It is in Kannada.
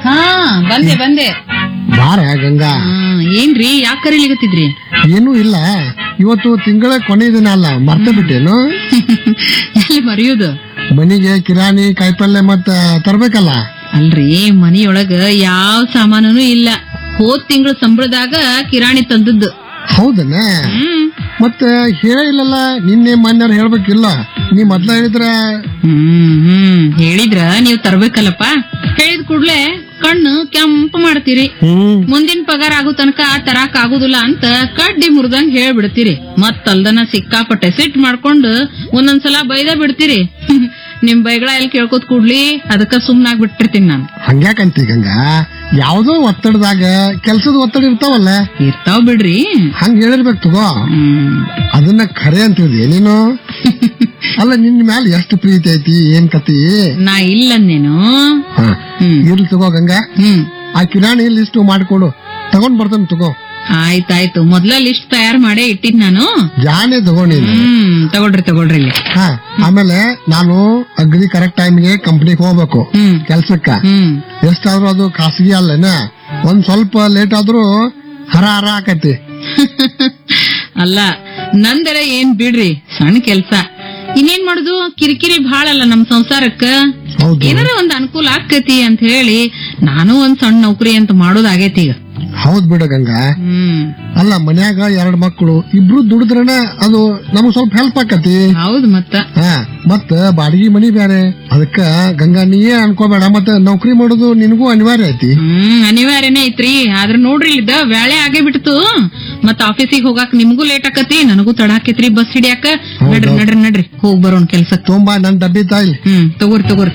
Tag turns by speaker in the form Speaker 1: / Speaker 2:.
Speaker 1: ಹಾ ಬಂದೆ ಬಂದೆ
Speaker 2: ಬಾರ ಗಂಗಾ
Speaker 1: ಹಾ, ಏನ್ರಿ ಯಾಕೆ ಕರೀಲಿಗತ್ತಿದ್ರಿ
Speaker 2: ಏನೂ ಇಲ್ಲ ಇವತ್ತು ತಿಂಗಳ ಕೊನೆ ದಿನ ಅಲ್ಲ ಮರ್ತ ಬಿಟ್ಟೇನು
Speaker 1: ಎಲ್ಲಿ ಮರೆಯೋದು
Speaker 2: ಮನಿಗೆ ಕಿರಾಣಿ ಕಾಯಿಪಲ್ಯ ಮತ್ತ ತರ್ಬೇಕಲ್ಲ
Speaker 1: ಅಲ್ರಿ ಮನಿಯೊಳಗ ಯಾವ ಸಾಮಾನು ಇಲ್ಲ ಹೋದ್ ತಿಂಗಳ ಸಂಬಳದಾಗ ಕಿರಾಣಿ ತಂದದ್ದು
Speaker 2: ಹೌದನ
Speaker 1: ಹ್ಮ್
Speaker 2: ಮತ್ತ ಹೇಳಿಲ್ಲಲ್ಲ ನಿನ್ನೆ ಮೊನ್ನೆ ಹೇಳ್ಬೇಕಿಲ್ಲ ನೀ ಮೊದ್ಲ ಹೇಳಿದ್ರ
Speaker 1: ಹ್ಮ್ ಹ್ಮ್ ಹೇಳಿದ್ರ ನೀವ್ ತರ್ಬೇಕಲ್ಲಪ್ಪ ಹೇಳಿದ ಕೂಡ್ಲೆ ಕಣ್ಣು ಕೆಂಪು ಮಾಡ್ತೀರಿ
Speaker 2: ಹ್ಮ್
Speaker 1: ಮುಂದಿನ ಪಗಾರ ಆಗೋ ತನಕ ತರಾಕ್ ಆಗುದಿಲ್ಲ ಅಂತ ಕಡ್ಡಿ ಮುರ್ದಂಗ್ ಹೇಳ್ಬಿಡ್ತೀರಿ ಮತ್ ಅಲ್ದನ ಸಿಕ್ಕಾಪಟ್ಟೆ ಸಿಟ್ ಮಾಡ್ಕೊಂಡು ಒಂದೊಂದ್ಸಲ ಬೈದ ಬಿಡ್ತೀರಿ ನಿಮ್ ಬೈಗಳ ಎಲ್ಲಿ ಕೇಳ್ಕೊತ್ ಕೂಡ್ಲಿ ಅದಕ್ಕ ಸುಮ್ನಾಗ್ ಬಿಟ್ಟಿರ್ತೀನಿ ನಾನು
Speaker 2: ಹಂಗ್ಯಾಕಂತಿ ಗಂಗಾ ಯಾವ್ದೋ ಒತ್ತಡದಾಗ ಕೆಲ್ಸದ ಒತ್ತಡ ಇರ್ತಾವಲ್ಲ
Speaker 1: ಇರ್ತಾವ್ ಬಿಡ್ರಿ
Speaker 2: ಹಂಗ ಹೇಳಿರ್ಬೇಕು ತಗೋ
Speaker 1: ಹ್ಮ್
Speaker 2: ಅದನ್ನ ಖರೆ ಅಂತಿದ್ದೆ ನೀನು ಅಲ್ಲ ನಿನ್ ಮ್ಯಾಲ ಎಷ್ಟು ಪ್ರೀತಿ ಐತಿ ಏನ್ ಕತಿ
Speaker 1: ನಾ ಇಲ್ಲಂದೇನು
Speaker 2: ಹ,
Speaker 1: ಹ್ಮ್
Speaker 2: ಇರ್ಲಿ ತಗೋ ಗಂಗಾ
Speaker 1: ಹ್ಮ್
Speaker 2: ಆ ಕಿರಾಣಿ ಲಿಸ್ಟ್ ಮಾಡ್ಕೊಡು ತಗೊಂಡ್ ಬರ್ತಾನೆ ತಗೋ
Speaker 1: ಆಯ್ತಾಯ್ತು ಮೊದ್ಲ ಲಿಸ್ಟ್ ತಯಾರ್ ಮಾಡೇ ಇಟ್ಟಿದ್ ನಾನು
Speaker 2: ಜಾನೆ ತಗೋ ನೀನು
Speaker 1: ಹ್ಮ್ ತಗೊಳ್ರಿ ತಗೊಳ್ರಿ ಇಲ್ಲಿ
Speaker 2: ಹಾ ಆಮೇಲೆ ನಾನು ಅಗ್ರಿ ಕರೆಕ್ಟ್ ಟೈಮ್ಗೆ ಕಂಪ್ನಿಗೆ ಹೋಗ್ಬೇಕು
Speaker 1: ಹ್ಮ್
Speaker 2: ಕೆಲ್ಸಕ್ಕ
Speaker 1: ಹ್ಮ್
Speaker 2: ಎಷ್ಟಾದ್ರೂ ಅದು ಖಾಸಗಿ ಅಲ್ಲೇನ ಒಂದ್ ಸ್ವಲ್ಪ ಲೇಟ್ ಆದ್ರೂ ಹರ ಹರ ಆಕತಿ
Speaker 1: ಅಲ್ಲ ನಂದರ ಏನ್ ಬಿಡ್ರಿ ಸಣ್ಣ ಕೆಲ್ಸ ಇನ್ನೇನ್ ಮಾಡುದು ಕಿರಿಕಿರಿ ಭಾಳ ಅಲ್ಲ ನಮ್ ಸಂಸಾರಕ್ಕ
Speaker 2: ಹೌದು
Speaker 1: ಏನಾರ ಒಂದ್ ಅನುಕೂಲ ಆಕ್ಕತಿ ಅಂತ ಹೇಳಿ ನಾನು ಒಂದ್ ಸಣ್ಣ ನೌಕರಿ ಅಂತ ಮಾಡೋದಾಗೈತಿ ಈಗ
Speaker 2: ಹೌದ್ ಬಿಡು ಗಂಗಾ
Speaker 1: ಹ್ಮ್
Speaker 2: ಅಲ್ಲ ಮನ್ಯಾಗ ಎರಡ್ ಮಕ್ಕಳು ಇಬ್ರು ದುಡಿದ್ರನ ಅದು ನಮಗ್ ಸ್ವಲ್ಪ ಹೆಲ್ಪ್ ಆಕತಿ
Speaker 1: ಹೌದ್ ಮತ್ತ
Speaker 2: ಹಾ ಮತ್ತ ಬಾಡಿಗೆ ಮನಿ ಬ್ಯಾರೆ ಅದಕ್ಕ ಗಂಗಾ ನೀಯೇ ಅನ್ಕೋಬೇಡ ಮತ್ತ ನೌಕರಿ ಮಾಡೋದು ನಿನಗೂ ಅನಿವಾರ್ಯ ಐತಿ
Speaker 1: ಹ್ಮ್ ಅನಿವಾರ್ಯನೇ ಐತ್ರಿ ಆದ್ರ ನೋಡ್ರಿ ಇದ ಬ್ಯಾಳೆ ಆಗೇ ಬಿಡ್ತು ಮತ್ತ ಆಫೀಸಿಗೆ ಹೋಗಾಕ್ ನಿಮ್ಗೂ ಲೇಟ್ ಆಕತಿ ನನಗೂ ತಡ ಆಕೇತ್ರಿ ಬಸ್ ಹಿಡಿಯಾಕ ನಡ್ರಿ ನಡ್ರಿ ನಡ್ರಿ ಹೋಗ್ ಬರೋಣ ಕೆಲ್ಸಕ್ಕೆ
Speaker 2: ತುಂಬಾ ನನ್ ಡಬ್ಬಿ ತಾಯಿ
Speaker 1: ಹ್ಮ್ ತಗೋರಿ ತಗೋರಿ